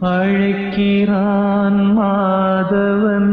அழைக்கிறான் மாதவன்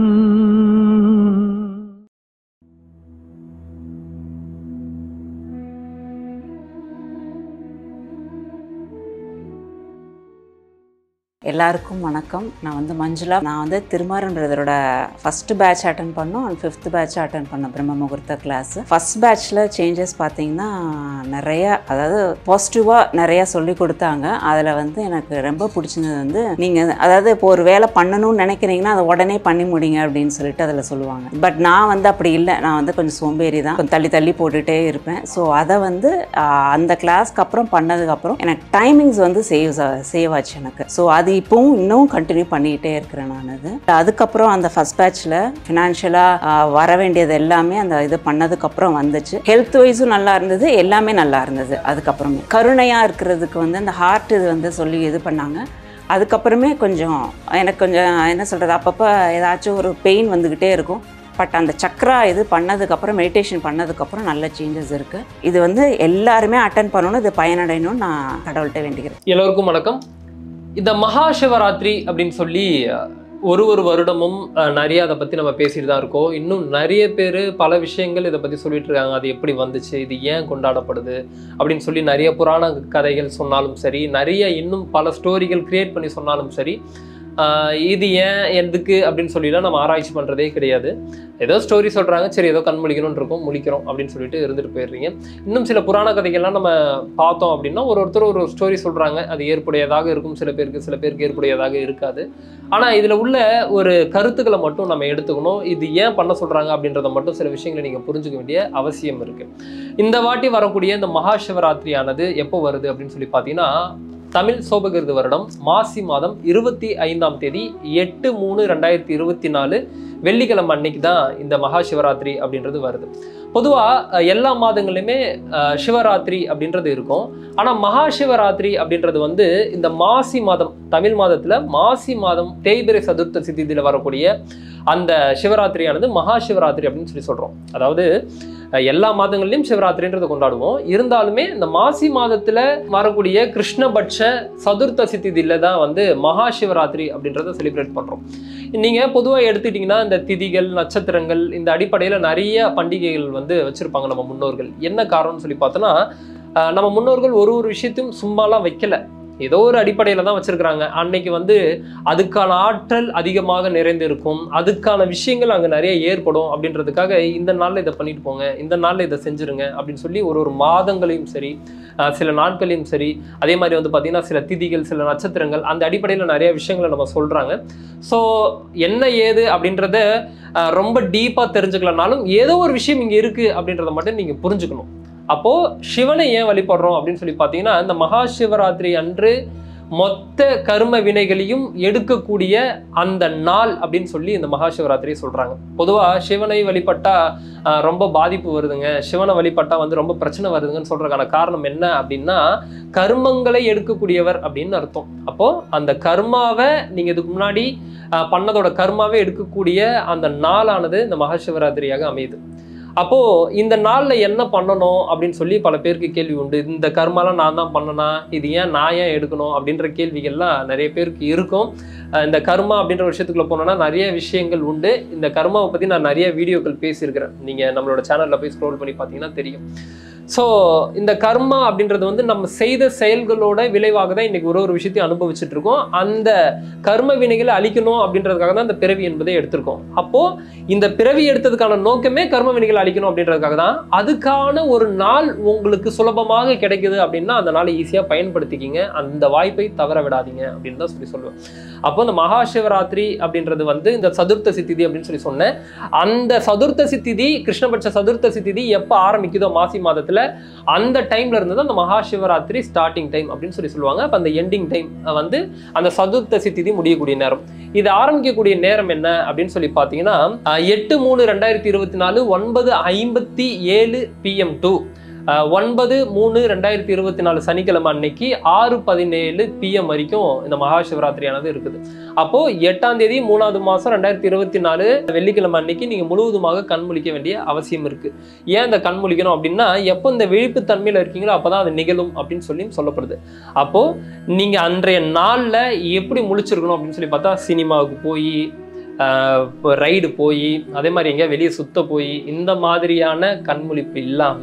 எல்லாருக்கும் வணக்கம் நான் வந்து மஞ்சுளா நான் வந்து திருமாறன் பிரதரோட ஃபர்ஸ்ட் பேட்ச் அட்டன் பண்ணோம் அண்ட் ஃபிஃப்த் பேட்ச் அட்டன் பண்ணோம் பிரம்ம முகூர்த்த கிளாஸ் ஃபர்ஸ்ட் பேட்ச்சில் சேஞ்சஸ் பார்த்தீங்கன்னா நிறைய அதாவது பாசிட்டிவாக நிறைய சொல்லி கொடுத்தாங்க அதில் வந்து எனக்கு ரொம்ப பிடிச்சிருந்தது வந்து நீங்கள் அதாவது இப்போ ஒரு வேலை பண்ணணும்னு நினைக்கிறீங்கன்னா அதை உடனே பண்ணி முடிங்க அப்படின்னு சொல்லிட்டு அதில் சொல்லுவாங்க பட் நான் வந்து அப்படி இல்லை நான் வந்து கொஞ்சம் சோம்பேறி தான் கொஞ்சம் தள்ளி தள்ளி போட்டுகிட்டே இருப்பேன் ஸோ அதை வந்து ஆஹ், அந்த கிளாஸ்க்கு அப்புறம் பண்ணதுக்கப்புறம் எனக்கு டைமிங்ஸ் வந்து சேவ் சேவ் ஆச்சு எனக்கு ஸோ அது இப்போவும் இன்னும் கண்டினியூ பண்ணிக்கிட்டே இருக்கிறேன் நான் அது அதுக்கப்புறம் அந்த ஃபஸ்ட் பேட்ச்சில் ஃபினான்ஷியலாக வர வேண்டியது எல்லாமே அந்த இது பண்ணதுக்கப்புறம் வந்துச்சு ஹெல்த் வைஸும் நல்லா இருந்தது எல்லாமே நல்லா இருந்தது அதுக்கப்புறமே கருணையாக இருக்கிறதுக்கு வந்து அந்த ஹார்ட் இது வந்து சொல்லி இது பண்ணாங்க அதுக்கப்புறமே கொஞ்சம் எனக்கு கொஞ்சம் என்ன சொல்கிறது அப்பப்போ ஏதாச்சும் ஒரு பெயின் வந்துக்கிட்டே இருக்கும் பட் அந்த சக்ரா இது பண்ணதுக்கப்புறம் மெடிடேஷன் பண்ணதுக்கப்புறம் நல்ல சேஞ்சஸ் இருக்குது இது வந்து எல்லாருமே அட்டன் பண்ணணும் இது பயனடையணும்னு நான் கடவுள்கிட்ட வேண்டிக்கிறேன் எல்லோருக்கும் வணக்கம் இந்த மகா சிவராத்திரி அப்படின்னு சொல்லி அஹ், ஒரு ஒரு வருடமும் அஹ், நிறைய அதை பற்றி நம்ம பேசிட்டு தான் இருக்கோம் இன்னும் நிறைய பேர் பல விஷயங்கள் இதை பற்றி சொல்லிட்டு இருக்காங்க அது எப்படி வந்துச்சு இது ஏன் கொண்டாடப்படுது அப்படின்னு சொல்லி நிறைய புராண கதைகள் சொன்னாலும் சரி நிறைய இன்னும் பல ஸ்டோரிகள் கிரியேட் பண்ணி சொன்னாலும் சரி ஆஹ் இது ஏன் எதுக்கு அப்படின்னு சொல்லிலாம் நம்ம ஆராய்ச்சி பண்ணுறதே கிடையாது ஏதோ ஸ்டோரி சொல்கிறாங்க சரி ஏதோ கண் முழிக்கணும்னு இருக்கும் முழிக்கிறோம் அப்படின்னு சொல்லிட்டு இருந்துட்டு போயிடுறீங்க இன்னும் சில புராண கதைகள்லாம் நம்ம பார்த்தோம் அப்படின்னா ஒரு ஒருத்தர் ஒரு ஸ்டோரி சொல்கிறாங்க அது ஏற்புடையதாக இருக்கும் சில பேருக்கு சில பேருக்கு ஏற்புடையதாக இருக்காது ஆனால் இதில் உள்ள ஒரு கருத்துக்களை மட்டும் நம்ம எடுத்துக்கணும் இது ஏன் பண்ண சொல்கிறாங்க அப்படின்றத மட்டும் சில விஷயங்களை நீங்கள் புரிஞ்சுக்க வேண்டிய அவசியம் இருக்குது இந்த வாட்டி வரக்கூடிய இந்த மகா சிவராத்திரியானது எப்போ வருது அப்படின்னு சொல்லி பார்த்தீங்கன்னா தமிழ் சோபகிருது வருடம் மாசி மாதம் இருபத்தி ஐந்தாம் தேதி எட்டு மூணு ரெண்டாயிரத்தி இருபத்தி நாலு வெள்ளிக்கிழமை அன்னைக்கு தான் இந்த மகா சிவராத்திரி அப்படின்றது வருது பொதுவாக எல்லா மாதங்களிலுமே அஹ், சிவராத்திரி அப்படின்றது இருக்கும் ஆனால் மகா சிவராத்திரி அப்படின்றது வந்து இந்த மாசி மாதம் தமிழ் மாதத்தில் மாசி மாதம் தேய்பிரை சதுர்த்த திதியில் வரக்கூடிய அந்த சிவராத்திரியானது மகா சிவராத்திரி அப்படின்னு சொல்லி சொல்கிறோம் அதாவது அஹ், எல்லா மாதங்கள்லையும் சிவராத்திரின்றதை கொண்டாடுவோம் இருந்தாலுமே இந்த மாசி மாதத்தில் வரக்கூடிய கிருஷ்ணபட்ச சதுர்த்தசி திதியில தான் வந்து மகா சிவராத்திரி அப்படின்றத செலிப்ரேட் பண்ணுறோம் நீங்கள் பொதுவாக எடுத்துக்கிட்டிங்கன்னா இந்த திதிகள் நட்சத்திரங்கள் இந்த அடிப்படையில் நிறைய பண்டிகைகள் வந்து வச்சுருப்பாங்க நம்ம முன்னோர்கள் என்ன காரணம்னு சொல்லி பார்த்தோன்னா அஹ், நம்ம முன்னோர்கள் ஒரு ஒரு விஷயத்தையும் சும்மாலாம் வைக்கல ஏதோ ஒரு அடிப்படையில் தான் வச்சுருக்கிறாங்க அன்னைக்கு வந்து அதுக்கான ஆற்றல் அதிகமாக நிறைந்திருக்கும் அதுக்கான விஷயங்கள் அங்கே நிறைய ஏற்படும் அப்படின்றதுக்காக இந்த நாளில் இதை பண்ணிட்டு போங்க இந்த நாளில் இதை செஞ்சுருங்க அப்படின்னு சொல்லி ஒரு ஒரு மாதங்களையும் சரி அஹ், சில நாட்களையும் சரி அதே மாதிரி வந்து பார்த்திங்கன்னா சில திதிகள் சில நட்சத்திரங்கள் அந்த அடிப்படையில் நிறைய விஷயங்களை நம்ம சொல்கிறாங்க ஸோ என்ன ஏது அப்படின்றத அஹ், ரொம்ப டீப்பாக தெரிஞ்சுக்கலனாலும் ஏதோ ஒரு விஷயம் இங்கே இருக்குது அப்படின்றத மட்டும் நீங்கள் புரிஞ்சுக்கணும் அப்போது சிவனை ஏன் வழிபடுறோம் அப்படின்னு சொல்லி பார்த்தீங்கன்னா இந்த மகா சிவராத்திரி அன்று மொத்த கர்ம வினைகளையும் எடுக்கக்கூடிய அந்த நாள் அப்படின்னு சொல்லி இந்த மகா சிவராத்திரியை சொல்கிறாங்க பொதுவாக சிவனை வழிபட்டா அஹ், ரொம்ப பாதிப்பு வருதுங்க சிவனை வழிபட்டா வந்து ரொம்ப பிரச்சனை வருதுங்கன்னு சொல்றதுக்கான காரணம் என்ன அப்படின்னா கர்மங்களை எடுக்கக்கூடியவர் அப்படின்னு அர்த்தம் அப்போ அந்த கர்மாவை நீங்க இதுக்கு முன்னாடி அஹ், பண்ணதோட கர்மாவை எடுக்கக்கூடிய அந்த நாளானது இந்த மகா சிவராத்திரியாக அமையுது அப்போ இந்த நாள்ல என்ன பண்ணணும் அப்படின்னு சொல்லி பல பேருக்கு கேள்வி உண்டு இந்த கர்மாலாம் நான் தான் பண்ணனா இது ஏன் நான் ஏன் எடுக்கணும் அப்படின்ற கேள்விகள்லாம் நிறைய பேருக்கு இருக்கும் அஹ் இந்த கர்மா அப்படின்ற விஷயத்துக்குள்ள போனோம்னா நிறைய விஷயங்கள் உண்டு இந்த கர்மாவை பத்தி நான் நிறைய வீடியோக்கள் பேசியிருக்கிறேன் நீங்க நம்மளோட சேனல்ல போய் ஸ்க்ரோல் பண்ணி பார்த்தீங்கன்னா தெரியும் ஸோ இந்த கர்மா அப்படின்றது வந்து நம்ம செய்த செயல்களோட விளைவாக தான் இன்னைக்கு ஒரு ஒரு விஷயத்தையும் அனுபவிச்சுட்டு இருக்கோம் அந்த கர்ம வினைகளை அழிக்கணும் அப்படின்றதுக்காக தான் இந்த பிறவி என்பதை எடுத்திருக்கோம் அப்போ இந்த பிறவி எடுத்ததுக்கான நோக்கமே கர்ம வினைகளை அழிக்கணும் அப்படின்றதுக்காக தான் அதுக்கான ஒரு நாள் உங்களுக்கு சுலபமாக கிடைக்குது அப்படின்னா அந்த நாளை ஈஸியாக பயன்படுத்திக்கிங்க அந்த வாய்ப்பை தவற விடாதீங்க அப்படின்னு தான் சொல்லி சொல்லுவேன் அப்போ இந்த மகா சிவராத்திரி அப்படின்றது வந்து இந்த சதுர்த்தசி திதி அப்படின்னு சொல்லி சொன்னேன் அந்த சதுர்த்தசி திதி கிருஷ்ணபட்ச சதுர்த்தசி திதி எப்போ ஆரம்பிக்குதோ மாசி மாதத்துல அந்த டைம்ல இருந்து தான் அந்த மகா சிவராத்திரி ஸ்டார்டிங் டைம் அப்படின்னு சொல்லி சொல்லுவாங்க அப்போ அந்த எண்டிங் டைம் வந்து அந்த சதுர்த்தசி திதி முடியக்கூடிய நேரம் இது ஆரம்பிக்கக்கூடிய நேரம் என்ன அப்படின்னு சொல்லி பார்த்தீங்கன்னா அஹ், எட்டு மூணு ரெண்டாயிரத்தி இருபத்தி நாலு ஒன்பது ஐம்பத்தி ஏழு பிஎம் டு அஹ், ஒன்பது மூணு ரெண்டாயிரத்தி இருபத்தி நாலு சனிக்கிழமை அன்னைக்கு ஆறு பதினேழு பிஎம் வரைக்கும் இந்த மகா சிவராத்திரியானது இருக்குது அப்போ எட்டாம் தேதி மூணாவது மாதம் ரெண்டாயிரத்தி இருபத்தி நாலு வெள்ளிக்கிழமை அன்னைக்கு நீங்கள் முழுவதுமாக கண் முழிக்க வேண்டிய அவசியம் இருக்கு ஏன் இந்த கண் முழிக்கணும் அப்படின்னா எப்போ இந்த விழிப்பு தன்மையில் இருக்கீங்களோ அப்பதான் அது நிகழும் அப்படின்னு சொல்லி சொல்லப்படுது அப்போ நீங்க அன்றைய நாள்ல எப்படி முழிச்சிருக்கணும் அப்படின்னு சொல்லி பார்த்தா சினிமாவுக்கு போய் ரைடு போய் அதே மாதிரி எங்கேயா வெளியே சுத்த போய் இந்த மாதிரியான கண்முழிப்பு இல்லாம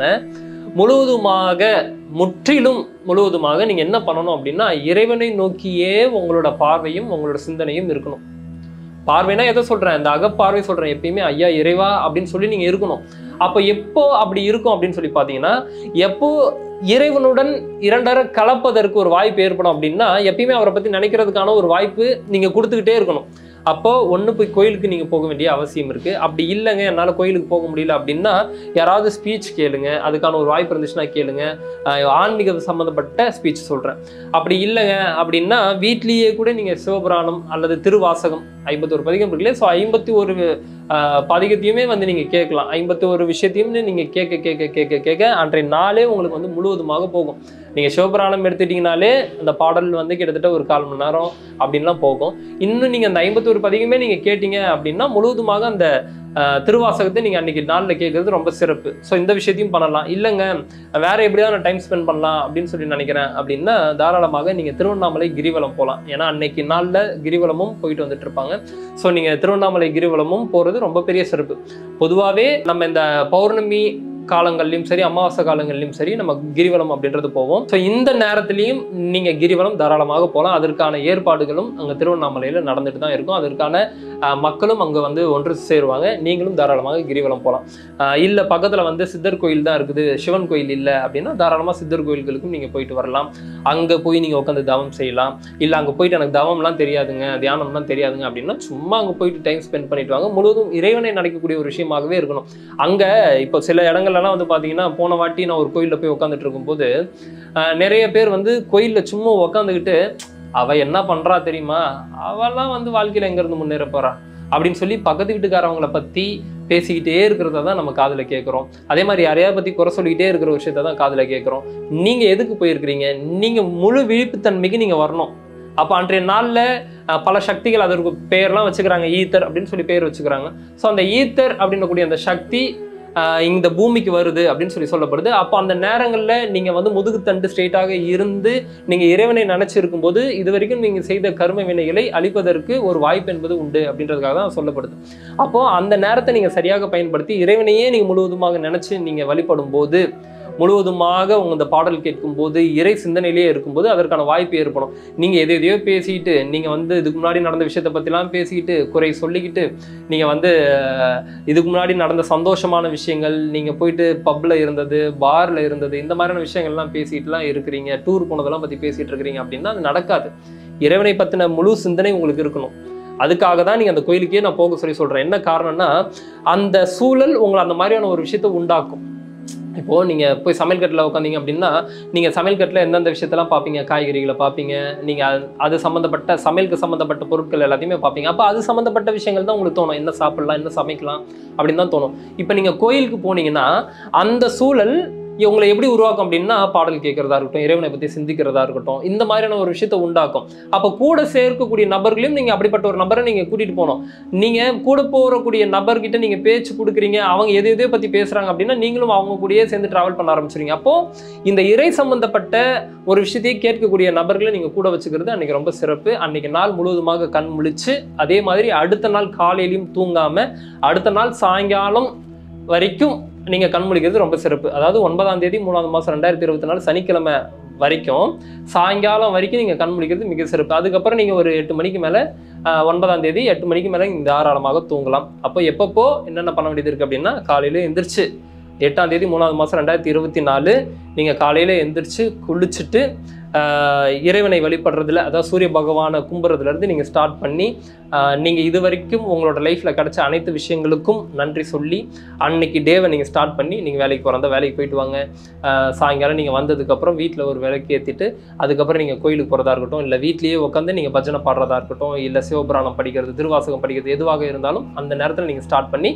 முழுவதுமாக முற்றிலும் முழுவதுமாக நீங்க என்ன பண்ணணும் அப்படின்னா இறைவனை நோக்கியே உங்களோட பார்வையும் உங்களோட சிந்தனையும் இருக்கணும் பார்வைனா எதை சொல்றேன் இந்த அகப்பார்வை சொல்றேன் எப்பயுமே ஐயா இறைவா அப்படின்னு சொல்லி நீங்க இருக்கணும் அப்போ எப்போ அப்படி இருக்கும் அப்படின்னு சொல்லி பார்த்தீங்கன்னா எப்போ இறைவனுடன் இரண்டரை கலப்பதற்கு ஒரு வாய்ப்பு ஏற்படும் அப்படின்னா எப்பயுமே அவரை பத்தி நினைக்கிறதுக்கான ஒரு வாய்ப்பு நீங்க கொடுத்துக்கிட்டே இருக்கணும் அப்போ ஒன்று போய் கோயிலுக்கு நீங்கள் போக வேண்டிய அவசியம் இருக்குது அப்படி இல்லைங்க என்னால் கோயிலுக்கு போக முடியல அப்படின்னா யாராவது ஸ்பீச் கேளுங்க அதுக்கான ஒரு வாய்ப்பு இருந்துச்சுன்னா கேளுங்க ஆஹ் ஆன்மீக சம்மந்தப்பட்ட ஸ்பீச் சொல்கிறேன் அப்படி இல்லைங்க அப்படின்னா வீட்லேயே கூட நீங்கள் சிவபுராணம் அல்லது திருவாசகம் ஐம்பத்தோரு பதிகம் இருக்குல்லையே ஸோ ஐம்பத்தி ஒரு ஆஹ் பதிகத்தையுமே வந்து நீங்கள் கேட்கலாம் ஐம்பத்தி ஒரு விஷயத்தையும் நீங்கள் கேட்க கேட்க கேட்க கேட்க அன்றைய நாளே உங்களுக்கு வந்து முழுவதுமாக போகும் நீங்கள் சிவபுராணம் எடுத்துட்டீங்கனாலே அந்த பாடல் வந்து கிட்டத்தட்ட ஒரு கால் மணி நேரம் அப்படின்லாம் போகும் இன்னும் நீங்கள் அந்த ஐம்பத்தோரு பதிகமே நீங்கள் கேட்டீங்க அப்படின்னா முழுவதுமாக அந்த ஆஹ், திருவாசகத்தை நீங்கள் அன்னைக்கு நாளில் கேட்கறது ரொம்ப சிறப்பு ஸோ இந்த விஷயத்தையும் பண்ணலாம் இல்லைங்க வேற எப்படியாவது நான் டைம் ஸ்பெண்ட் பண்ணலாம் அப்படின்னு சொல்லி நினைக்கிறேன் அப்படின்னா தாராளமாக நீங்கள் திருவண்ணாமலை கிரிவலம் போகலாம் ஏன்னா அன்னைக்கு நாளில் கிரிவலமும் போயிட்டு வந்துட்டு இருப்பாங்க ஸோ நீங்கள் திருவண்ணாமலை கிரிவலமும் போகிறது ரொம்ப பெரிய சிறப்பு பொதுவாகவே நம்ம இந்த பௌர்ணமி காலங்கள்லையும் சரி அமாவாசை காலங்கள்லையும் சரி நம்ம கிரிவலம் அப்படின்றது போவோம் ஸோ இந்த நேரத்துலையும் நீங்கள் கிரிவலம் தாராளமாக போகலாம் அதற்கான ஏற்பாடுகளும் அங்கே திருவண்ணாமலையில் நடந்துட்டு தான் இருக்கும் அதற்கான ஆஹ், மக்களும் அங்கே வந்து ஒன்று சேருவாங்க நீங்களும் தாராளமாக கிரிவலம் போகலாம் இல்லை பக்கத்தில் வந்து சித்தர் கோயில் தான் இருக்குது சிவன் கோயில் இல்லை அப்படின்னா தாராளமாக சித்தர் கோயில்களுக்கும் நீங்கள் போயிட்டு வரலாம் அங்கே போய் நீங்கள் உட்காந்து தவம் செய்யலாம் இல்லை அங்கே போயிட்டு எனக்கு தவம்லாம் தெரியாதுங்க தியானம்லாம் தெரியாதுங்க அப்படின்னா சும்மா அங்கே போயிட்டு டைம் ஸ்பெண்ட் பண்ணிட்டு வாங்க முழுவதும் இறைவனை நடக்கக்கூடிய ஒரு விஷயமாகவே இருக்கணும் அங்கே இப்போ சில இடங்கள்லாம் வந்து பார்த்தீங்கன்னா போன வாட்டி நான் ஒரு கோயிலில் போய் உட்காந்துட்டு இருக்கும்போது ஆஹ், நிறைய பேர் வந்து கோயிலில் சும்மா உட்காந்துக்கிட்டு அவ என்ன பண்றா தெரியுமா அவெல்லாம் வந்து வாழ்க்கையில எங்க இருந்து முன்னேற போறா அப்படின்னு சொல்லி பக்கத்து வீட்டுக்காரவங்கள பத்தி பேசிக்கிட்டே இருக்கிறத தான் நம்ம காதுல கேட்குறோம் அதே மாதிரி யாரையாவது பத்தி குறை சொல்லிக்கிட்டே இருக்கிற விஷயத்த தான் காதுல கேட்குறோம் நீங்க எதுக்கு போயிருக்கிறீங்க நீங்க முழு விழிப்புத்தன்மைக்கு நீங்க வரணும் அப்போ அன்றைய நாள்ல அஹ், பல சக்திகள் அதற்கு பெயர்லாம் வச்சுக்கிறாங்க ஈத்தர் அப்படின்னு சொல்லி பெயர் வச்சுக்கிறாங்க ஸோ அந்த ஈத்தர் அப்படின்னக்கூடிய அந்த சக்தி ஆஹ் இந்த பூமிக்கு வருது அப்படின்னு சொல்லி சொல்லப்படுது அப்போ அந்த நேரங்களில் நீங்கள் வந்து முதுகுத்தண்டு ஸ்ட்ரெயிட்டாக இருந்து நீங்கள் இறைவனை நினச்சிருக்கும் போது இது வரைக்கும் நீங்கள் செய்த கர்ம வினைகளை அழிப்பதற்கு ஒரு வாய்ப்பு என்பது உண்டு அப்படின்றதுக்காக தான் சொல்லப்படுது அப்போ அந்த நேரத்தை நீங்கள் சரியாக பயன்படுத்தி இறைவனையே நீங்கள் முழுவதுமாக நினச்சி நீங்கள் வழிபடும் போது முழுவதுமாக உங்க இந்த பாடல் கேட்கும் போது இறை சிந்தனையிலேயே இருக்கும்போது அதற்கான வாய்ப்பு ஏற்படும் நீங்க எது எதையோ பேசிக்கிட்டு நீங்க வந்து இதுக்கு முன்னாடி நடந்த விஷயத்தை பத்திலாம் பேசிக்கிட்டு குறை சொல்லிக்கிட்டு நீங்க வந்து அஹ், இதுக்கு முன்னாடி நடந்த சந்தோஷமான விஷயங்கள் நீங்க போயிட்டு பப்ல இருந்தது பார்ல இருந்தது இந்த மாதிரியான விஷயங்கள்லாம் பேசிட்டுலாம் இருக்கிறீங்க டூர் போனதெல்லாம் பத்தி பேசிட்டு இருக்கிறீங்க அப்படின்னா அது நடக்காது இறைவனை பத்தின முழு சிந்தனை உங்களுக்கு இருக்கணும் அதுக்காக தான் நீங்க அந்த கோயிலுக்கே நான் போக சொல்லி சொல்றேன் என்ன காரணம்னா அந்த சூழல் உங்களை அந்த மாதிரியான ஒரு விஷயத்தை உண்டாக்கும் இப்போ நீங்க போய் சமையல் கட்டில் உட்காந்தீங்க அப்படின்னா நீங்க சமையல் கட்டில் எந்தெந்த விஷயத்தெல்லாம் பார்ப்பீங்க காய்கறிகளை பார்ப்பீங்க நீங்க அது- அது சம்மந்தப்பட்ட சமையலுக்கு சம்மந்தப்பட்ட பொருட்கள் எல்லாத்தையுமே பார்ப்பீங்க அப்போ அது சம்மந்தப்பட்ட விஷயங்கள் தான் உங்களுக்கு தோணும் என்ன சாப்பிடலாம் என்ன சமைக்கலாம் அப்படின்னு தான் தோணும் இப்போ நீங்க கோயிலுக்கு போனீங்கன்னா அந்த சூழல் உங்களை எப்படி உருவாக்கும் அப்படின்னா பாடல் கேட்கறதா இருக்கட்டும் இறைவனை பத்தி சிந்திக்கிறதா இருக்கட்டும் இந்த மாதிரியான ஒரு விஷயத்தை உண்டாக்கும் அப்போ கூட சேர்க்கக்கூடிய நபர்களையும் நீங்க அப்படிப்பட்ட ஒரு நபரை நீங்க கூட்டிட்டு போகணும் நீங்க கூட போறக்கூடிய நபர்கிட்ட நீங்க பேச்சு கொடுக்குறீங்க அவங்க எது எதையோ பத்தி பேசுறாங்க அப்படின்னா நீங்களும் அவங்க கூடயே சேர்ந்து டிராவல் பண்ண ஆரம்பிச்சிருங்க அப்போ இந்த இறை சம்பந்தப்பட்ட ஒரு விஷயத்தையே கேட்கக்கூடிய நபர்களை நீங்க கூட வச்சுக்கிறது அன்னைக்கு ரொம்ப சிறப்பு அன்னைக்கு நாள் முழுவதுமாக கண் முழிச்சு அதே மாதிரி அடுத்த நாள் காலையிலையும் தூங்காம அடுத்த நாள் சாயங்காலம் வரைக்கும் நீங்க கண் முழிக்கிறது ரொம்ப சிறப்பு அதாவது ஒன்பதாம் தேதி மூணாவது மாசம் ரெண்டாயிரத்தி இருபத்தி நாலு சனிக்கிழமை வரைக்கும் சாயங்காலம் வரைக்கும் நீங்க கண் முழிக்கிறது மிக சிறப்பு அதுக்கப்புறம் நீங்க ஒரு எட்டு மணிக்கு மேல ஆஹ், ஒன்பதாம் தேதி எட்டு மணிக்கு மேல நீங்க தாராளமாக தூங்கலாம் அப்போ எப்பப்போ என்னென்ன பண்ண வேண்டியது இருக்கு அப்படின்னா காலையில எந்திரிச்சு எட்டாம் தேதி மூணாவது மாதம் ரெண்டாயிரத்தி இருபத்தி நாலு நீங்கள் காலையில் எந்திரிச்சு குளிச்சுட்டு ஆஹ், இறைவனை வழிபடுறதுல அதாவது சூரிய பகவானை கும்புறதுலேருந்து நீங்கள் ஸ்டார்ட் பண்ணி நீங்கள் இது வரைக்கும் உங்களோட லைஃப்பில் கிடைச்ச அனைத்து விஷயங்களுக்கும் நன்றி சொல்லி அன்னைக்கு டேவை நீங்கள் ஸ்டார்ட் பண்ணி நீங்கள் வேலைக்கு போகிறதா வேலைக்கு போயிட்டு வாங்க ஆஹ், சாயங்காலம் நீங்கள் வந்ததுக்கப்புறம் வீட்டில் ஒரு விளக்கு ஏற்றிட்டு அதுக்கப்புறம் நீங்கள் கோயிலுக்கு போகிறதா இருக்கட்டும் இல்லை வீட்லேயே உட்காந்து நீங்கள் பஜனை பாடுறதா இருக்கட்டும் இல்லை சிவபுராணம் படிக்கிறது திருவாசகம் படிக்கிறது எதுவாக இருந்தாலும் அந்த நேரத்தில் நீங்கள் ஸ்டார்ட் பண்ணி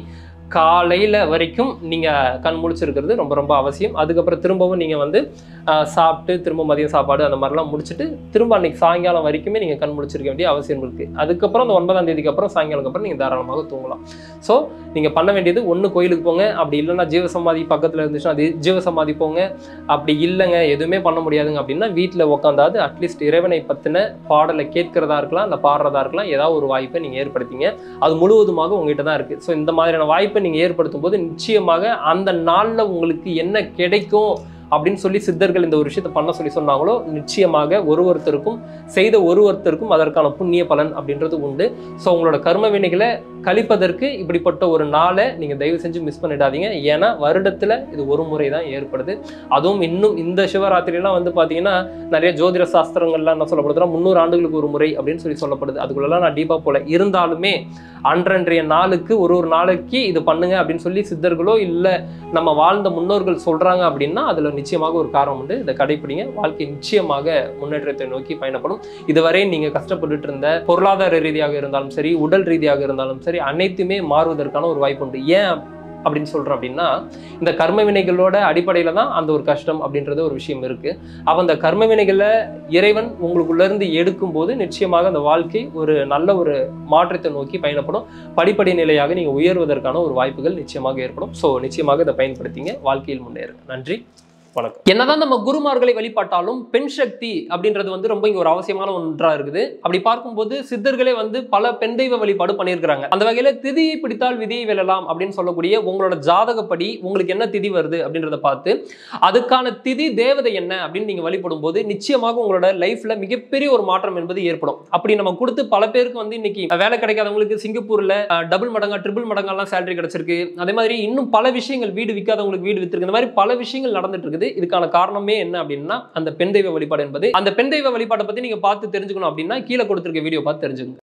காலையில் வரைக்கும் நீங்கள் கண் முழிச்சிருக்கிறது ரொம்ப ரொம்ப அவசியம் அதுக்கப்புறம் திரும்பவும் நீங்கள் வந்து ஆஹ், சாப்பிட்டு திரும்ப மதியம் சாப்பாடு அந்த மாதிரிலாம் முடிச்சுட்டு திரும்ப அன்னைக்கு சாயங்காலம் வரைக்குமே நீங்கள் கண் முழிச்சிருக்க வேண்டிய அவசியம் இருக்குது அதுக்கப்புறம் அந்த ஒன்பதாம் தேதிக்கு அப்புறம் சாயங்காலத்துக்கு அப்புறம் நீங்கள் தாராளமாக தூங்கலாம் ஸோ நீங்கள் பண்ண வேண்டியது ஒன்று கோயிலுக்கு போங்க அப்படி இல்லைன்னா ஜீவசமாதி பக்கத்தில் இருந்துச்சுன்னா அது ஜீவசமாதி போங்க அப்படி இல்லைங்க எதுவுமே பண்ண முடியாதுங்க அப்படின்னா வீட்டில் உட்காந்தாது அட்லீஸ்ட் இறைவனை பற்றின பாடலை கேட்கறதா இருக்கலாம் இல்லை பாடுறதா இருக்கலாம் ஏதாவது ஒரு வாய்ப்பை நீங்கள் ஏற்படுத்திங்க அது முழுவதுமாக உங்ககிட்ட தான் இருக்குது ஸோ இந்த மாதிரியான வாய்ப்பை நீங்கள் ஏற்படுத்தும் போது நிச்சயமாக அந்த நாளில் உங்களுக்கு என்ன கிடைக்கும் அப்படின்னு சொல்லி சித்தர்கள் இந்த ஒரு விஷயத்தை பண்ண சொல்லி சொன்னாங்களோ நிச்சயமாக ஒரு ஒருத்தருக்கும் செய்த ஒரு ஒருத்தருக்கும் அதற்கான புண்ணிய பலன் அப்படின்றது உண்டு ஸோ உங்களோட கர்ம வினைகளை கழிப்பதற்கு இப்படிப்பட்ட ஒரு நாளை நீங்கள் தயவு செஞ்சு மிஸ் பண்ணிடாதீங்க ஏன்னா வருடத்தில் இது ஒரு முறை தான் ஏற்படுது அதுவும் இன்னும் இந்த சிவராத்திரியெல்லாம் வந்து பார்த்தீங்கன்னா நிறைய ஜோதிட சாஸ்திரங்கள்லாம் என்ன சொல்லப்படுதுன்னா முந்நூறு ஆண்டுகளுக்கு ஒரு முறை அப்படின்னு சொல்லி சொல்லப்படுது அதுக்குள்ளெல்லாம் நான் டீப்பாக போல இருந்தாலுமே அன்றன்றைய நாளுக்கு ஒரு ஒரு நாளைக்கு இது பண்ணுங்க அப்படின்னு சொல்லி சித்தர்களோ இல்லை நம்ம வாழ்ந்த முன்னோர்கள் சொல்றாங்க அப்படின்னா அதுல நிச்சயமாக ஒரு காரணம் உண்டு இதை கடைப்பிடிங்க வாழ்க்கை நிச்சயமாக முன்னேற்றத்தை நோக்கி பயணப்படும் இதுவரை நீங்க கஷ்டப்பட்டுட்டு இருந்த பொருளாதார ரீதியாக இருந்தாலும் சரி உடல் ரீதியாக இருந்தாலும் சரி அனைத்துமே மாறுவதற்கான ஒரு வாய்ப்பு உண்டு ஏன் அப்படின்னு சொல்றோம் அப்படின்னா இந்த கர்ம வினைகளோட அடிப்படையில தான் அந்த ஒரு கஷ்டம் அப்படின்றது ஒரு விஷயம் இருக்கு அப்ப அந்த கர்ம வினைகளை இறைவன் உங்களுக்குள்ள இருந்து எடுக்கும் போது நிச்சயமாக அந்த வாழ்க்கை ஒரு நல்ல ஒரு மாற்றத்தை நோக்கி பயணப்படும் படிப்படி நிலையாக நீங்க உயர்வதற்கான ஒரு வாய்ப்புகள் நிச்சயமாக ஏற்படும் ஸோ நிச்சயமாக இதை பயன்படுத்திங்க வாழ்க்கையில் முன்னேறுங்க நன்றி வணக்கம் என்னதான் நம்ம குருமார்களை வழிபாட்டாலும் பெண் சக்தி அப்படின்றது வந்து ரொம்ப இங்க ஒரு அவசியமான ஒன்றா இருக்குது அப்படி பார்க்கும்போது சித்தர்களே வந்து பல பெண் தெய்வ வழிபாடு பண்ணியிருக்கிறாங்க அந்த வகையில திதியை பிடித்தால் விதியை வெல்லலாம் அப்படின்னு சொல்லக்கூடிய உங்களோட ஜாதகப்படி உங்களுக்கு என்ன திதி வருது அப்படின்றத பார்த்து அதுக்கான திதி தேவதை என்ன அப்படின்னு நீங்க வழிபடும் போது நிச்சயமாக உங்களோட லைஃப்ல மிகப்பெரிய ஒரு மாற்றம் என்பது ஏற்படும் அப்படி நம்ம கொடுத்து பல பேருக்கு வந்து இன்னைக்கு வேலை கிடைக்காதவங்களுக்கு சிங்கப்பூர்ல டபுள் மடங்கா ட்ரிபிள் மடங்கெல்லாம் சேலரி கிடைச்சிருக்கு அதே மாதிரி இன்னும் பல விஷயங்கள் வீடு விற்காதவங்களுக்கு வீடு வித்திருக்கு இந்த மாதிரி பல விஷயங்கள் நடந்துட்டு இருக்குது இதுக்கான காரணமே என்ன அப்படின்னா அந்த பெண் தெய்வ வழிபாடு என்பது அந்த பெண் தெய்வ வழிபாட்டை பத்தி நீங்க பார்த்து தெரிஞ்சுக்கணும் அப்படின்னா கீழே கொடுத்திருக்க வீடியோ பார்த்து தெரிஞ்சுக்கோங்க